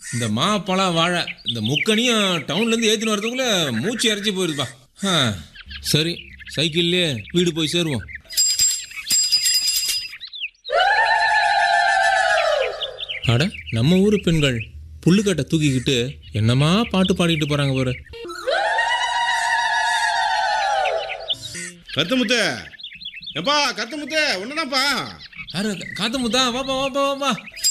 இந்த மா பழம் வாழை இந்த முக்கனியும் டவுன்லேருந்து ஏற்றின்னு வரதுக்குள்ள மூச்சு இறச்சி போயிருதுப்பா ஆ, சரி சைக்கிள்லேயே வீடு போய் சேருவோம் அட நம்ம ஊர் பெண்கள் புல்லுக்கட்டை தூக்கிக்கிட்டு என்னமா பாட்டு பாடிட்டு போறாங்க பாரு கருத்தமுத்து எப்பா கருத்தமுத்து ஒண்ணுதான்ப்பா யாரு காத்து முத்தா வாப்பா வாப்பா வாப்பா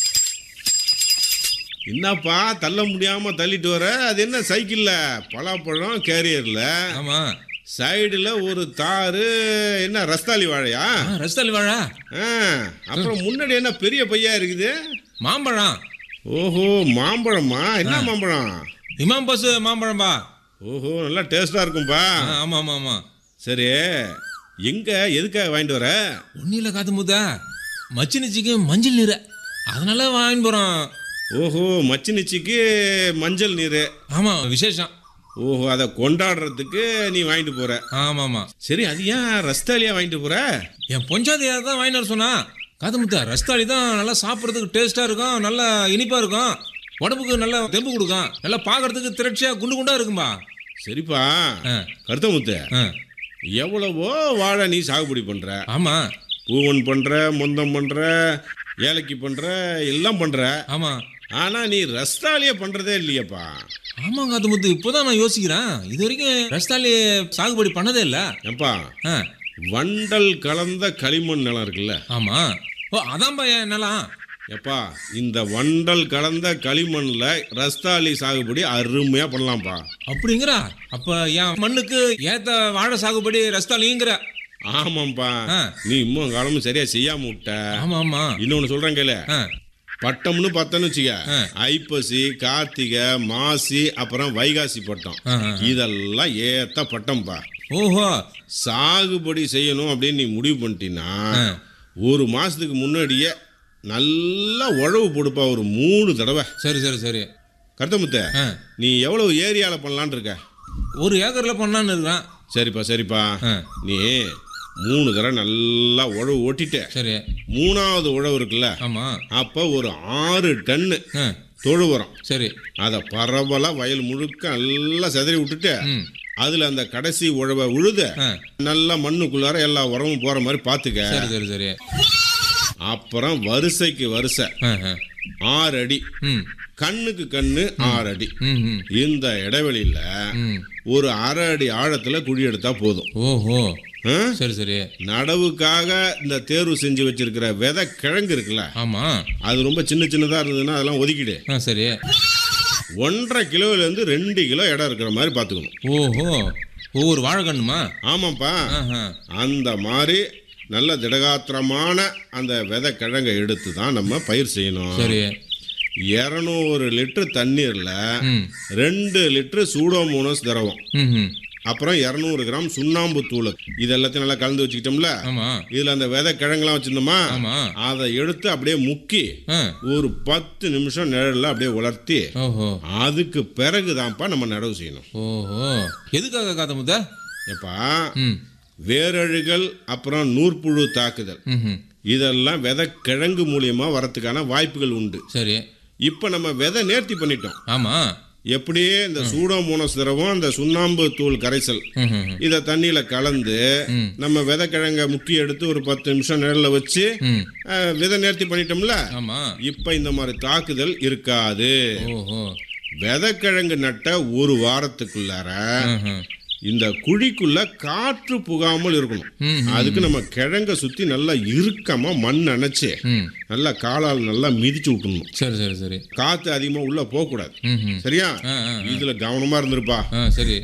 என்னப்பா தள்ள முடியாம தள்ளிட்டு வர அது என்ன சைக்கிள்ல பலாப்பழம் கேரியர்ல ஆமா சைடுல ஒரு தாறு என்ன ரஸ்தாலி வாழையா ஆ, ரஸ்தாலி வாழா ஆ, அப்புறம் முன்னாடி என்ன பெரிய பையா இருக்குது மாம்பழம் ஓஹோ மாம்பழமா என்ன மாம்பழம் இமாம் பஸ் மாம்பழம்பா ஓஹோ நல்லா டேஸ்டா இருக்கும்பா ஆ, ஆமா ஆமா ஆமா சரி எங்க எதுக்காக வாங்கிட்டு வர ஒன்றும் இல்லை காத்து முத்தா மச்சினிச்சிக்கு மஞ்சள் நீரை அதனால வாங்கிட்டு போகிறோம் ஓஹோ மச்சினிச்சிக்கு மஞ்சள் நீர் ஆமாம் விசேஷம் ஓஹோ அதை கொண்டாடுறதுக்கு நீ வாங்கிட்டு போற ஆமாம் ஆமாம் சரி அது ஏன் ரஸ்தாலியா வாங்கிட்டு போற என் பொஞ்சாதியார் தான் வாங்கிட்டு வர சொன்னா காத்து முத்தா ரஸ்தாளி தான் நல்லா சாப்பிட்றதுக்கு டேஸ்ட்டாக இருக்கும் நல்லா இனிப்பாக இருக்கும் உடம்புக்கு நல்லா தெம்பு கொடுக்கும் நல்லா பார்க்கறதுக்கு திரட்சியாக குண்டு குண்டா இருக்கும்பா சரிப்பா ஆ கருத்தமுத்து ஆ எவ்வளவோ வாழை நீ சாகுபடி பண்ற ஆமாம் பூவன் பண்ற மொந்தம் பண்ற ஏலக்கி பண்ற எல்லாம் பண்ற ஆமாம் ஆனா நீ ரஸ்தாலிய பண்றதே இல்லையேப்பா ஆமாம் காத்து முத்து இப்போதான் நான் யோசிக்கிறேன் இது வரைக்கும் ரஸ்தாளி சாகுபடி பண்ணதே இல்லை ஏப்பா ஆ வண்டல் கலந்த களிமண் நிலம் இருக்குல்ல ஆமாம் ஓ அதான்பா என் நிலம் எப்பா இந்த வண்டல் கலந்த களிமண்ல ரஸ்தாலி சாகுபடி அருமையா பண்ணலாம்ப்பா அப்படிங்கிறா அப்ப என் மண்ணுக்கு ஏத்த வாழை சாகுபடி ரஸ்தாலிங்கிற ஆமாம்ப்பா ஆ. நீ இன்னும் காலமும் சரியா செய்யாம விட்ட ஆமா ஆமா இன்னொன்னு சொல்றேன் கேளு ஆ, பட்டம்னு பார்த்தோன்னு வச்சுக்க ஆ. ஐப்பசி கார்த்திகை மாசி அப்புறம் வைகாசி பட்டம் ஆ, ஆ. இதெல்லாம் ஏத்த பட்டம்பா ஓஹோ சாகுபடி செய்யணும் அப்படின்னு நீ முடிவு பண்ணிட்டீன்னா ஆ. ஒரு மாசத்துக்கு முன்னாடியே நல்லா உழவு போடுப்பா ஒரு மூணு தடவை சரி சரி சரி கருத்தமுத்த ஆ, நீ எவ்வளவு ஏரியால பண்ணலான்னு இருக்க ஒரு ஏக்கர்ல பண்ணான்னு இருக்கிறேன் சரிப்பா சரிப்பா ஆ, நீ மூணு தடவை நல்லா உழவு ஓட்டிட்ட சரி மூணாவது உழவு இருக்குல்ல ஆமா அப்போ ஒரு ஆறு டன்னு ஆ, தொழு உரம் சரி அதை பரவலா வயல் முழுக்க நல்லா செதறி விட்டுட்டு ம் அதுல அந்த கடைசி உழவை உழுத ஆ, நல்லா மண்ணுக்குள்ளார எல்லா உரமும் போற மாதிரி பாத்துக்க சரி சரி சரி அப்புறம் வரிசைக்கு வரிசை ஆ, ஆ. ஆறு அடி ம் கண்ணுக்கு கண்ணு ஆறு அடி ம் ம் இந்த இடைவெளியில ம் ஒரு அரை அடி ஆழத்துல குழி எடுத்தா போதும் ஓஹோ ஆ? சரி சரி நடவுக்காக இந்த தேர்வு செஞ்சு வச்சிருக்கிற விதை கிழங்கு இருக்குல்ல ஆமா அது ரொம்ப சின்ன சின்னதா இருந்ததுன்னா அதெல்லாம் ஒதுக்கிடு ஆ சரி ஒன்றரை கிலோல இருந்து ரெண்டு கிலோ இடம் இருக்கிற மாதிரி பாத்துக்கணும் ஓஹோ ஒவ்வொரு வாழைக்கண்ணுமா ஆமாப்பா ஆஹா அந்த மாதிரி நல்ல திடகாத்திரமான அந்த விதை கிழங்கை எடுத்து தான் நம்ம பயிர் செய்யணும் சரி இரநூறு லிட்டர் தண்ணீர்ல ம் ரெண்டு லிட்டர் சூடோமோனஸ் திரவம் ம் ம் அப்புறம் இரநூறு கிராம் சுண்ணாம்பு தூள் இது எல்லாத்தையும் நல்லா கலந்து வச்சுக்கிட்டோம்ல ஆமா இதுல அந்த விதை கிழங்குலாம் வச்சிருந்தோமா ஆமா அதை எடுத்து அப்படியே முக்கி ஆ ஒரு பத்து நிமிஷம் நிழல்ல அப்படியே உலர்த்தி ஓஹோ அதுக்கு பிறகுதான்ப்பா நம்ம நடவு செய்யணும் ஓஹோ எதுக்காக காத்த முத்த எப்பா ம் வேரழுகள் அப்புறம் நூற்புழு தாக்குதல் ம் இதெல்லாம் விதை கிழங்கு மூலியமா வரத்துக்கான வாய்ப்புகள் உண்டு சரி இப்போ நம்ம விதை நேர்த்தி பண்ணிட்டோம் ஆமா எப்படியே இந்த சூடோமோனஸ் திரவம் அந்த சுண்ணாம்பு தூள் கரைசல் ம் ம் இதை தண்ணியில கலந்து ம். நம்ம விதை கிழங்க முக்கி எடுத்து ஒரு பத்து நிமிஷம் நிழல்ல வச்சு ம் அஹ், விதை நேர்த்தி பண்ணிட்டோம்ல ஆமா இப்ப இந்த மாதிரி தாக்குதல் இருக்காது ஓஹோ விதைக்கிழங்கு நட்ட ஒரு வாரத்துக்குள்ளார ம்ஹும். இந்த குழிக்குள்ள காற்று புகாமல் இருக்கணும் ம் அதுக்கு நம்ம கிழங்க சுத்தி நல்லா இறுக்கமா மண் அணைச்சு ம் நல்லா காலால் நல்லா மிதிச்சு விட்டுணும் சரி சரி சரி காத்து அதிகமா உள்ள போக கூடாது ம் ம் சரியா ஆ ஆ இதுல கவனமா இருந்திருப்பா ஆ சரி